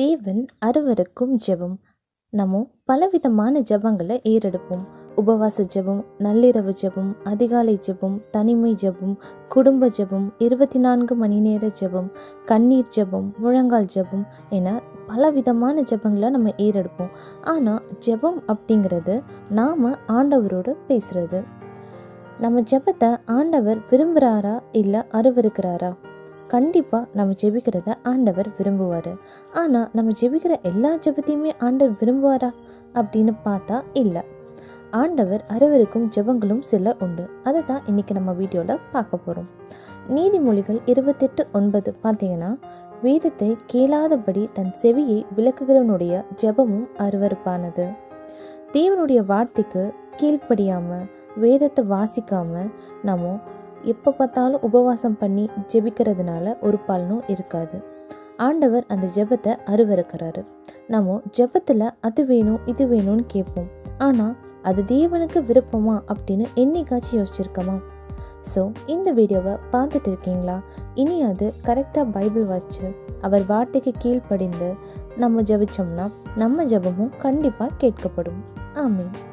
தேவன் அறுவருக்கும் ஜெபம் நம்ம பலவிதமான ஜெபங்களை ஏறெடுப்போம் உபவாச ஜெபம் நள்ளிரவு ஜெபம் அதிகாலை ஜெபம் தனிமை ஜெபம் குடும்ப ஜெபம் இருபத்தி நான்கு மணி நேர ஜெபம் கண்ணீர் ஜெபம் முழங்கால் ஜெபம் என பலவிதமான ஜெபங்களை நம்ம ஏறெடுப்போம் ஆனால் ஜெபம் அப்படிங்கிறது நாம் ஆண்டவரோட பேசுகிறது நம்ம ஜெபத்தை ஆண்டவர் விரும்புகிறாரா இல்லை அருவருக்கிறாரா கண்டிப்பாக நம்ம ஜெபிக்கிறத ஆண்டவர் விரும்புவார் ஆனால் நம்ம ஜெபிக்கிற எல்லா ஜெபத்தையுமே ஆண்டவர் விரும்புவாரா அப்படின்னு பார்த்தா இல்லை ஆண்டவர் அருவருக்கும் ஜெபங்களும் சில உண்டு அதை தான் இன்றைக்கி நம்ம வீடியோவில் பார்க்க போகிறோம் நீதிமொழிகள் இருபத்தெட்டு ஒன்பது பார்த்தீங்கன்னா வேதத்தை கேளாதபடி தன் செவியை விளக்குகிறவனுடைய ஜெபமும் அருவருப்பானது தேவனுடைய வார்த்தைக்கு கீழ்ப்படியாமல் வேதத்தை வாசிக்காமல் நம்ம எப்போ பார்த்தாலும் உபவாசம் பண்ணி ஜெபிக்கிறதுனால ஒரு பலனும் இருக்காது ஆண்டவர் அந்த ஜெபத்தை அருவருக்கிறாரு நம்ம ஜெபத்தில் அது வேணும் இது வேணும்னு கேட்போம் ஆனால் அது தேவனுக்கு விருப்பமா அப்படின்னு என்னைக்காச்சும் யோசிச்சிருக்கோமா ஸோ இந்த வீடியோவை பார்த்துட்டு இருக்கீங்களா இனி அது கரெக்டாக பைபிள் வாசிச்சு அவர் வார்த்தைக்கு கீழ்ப்படிந்து நம்ம ஜெபிச்சோம்னா நம்ம ஜெபமும் கண்டிப்பாக கேட்கப்படும் ஆமீன்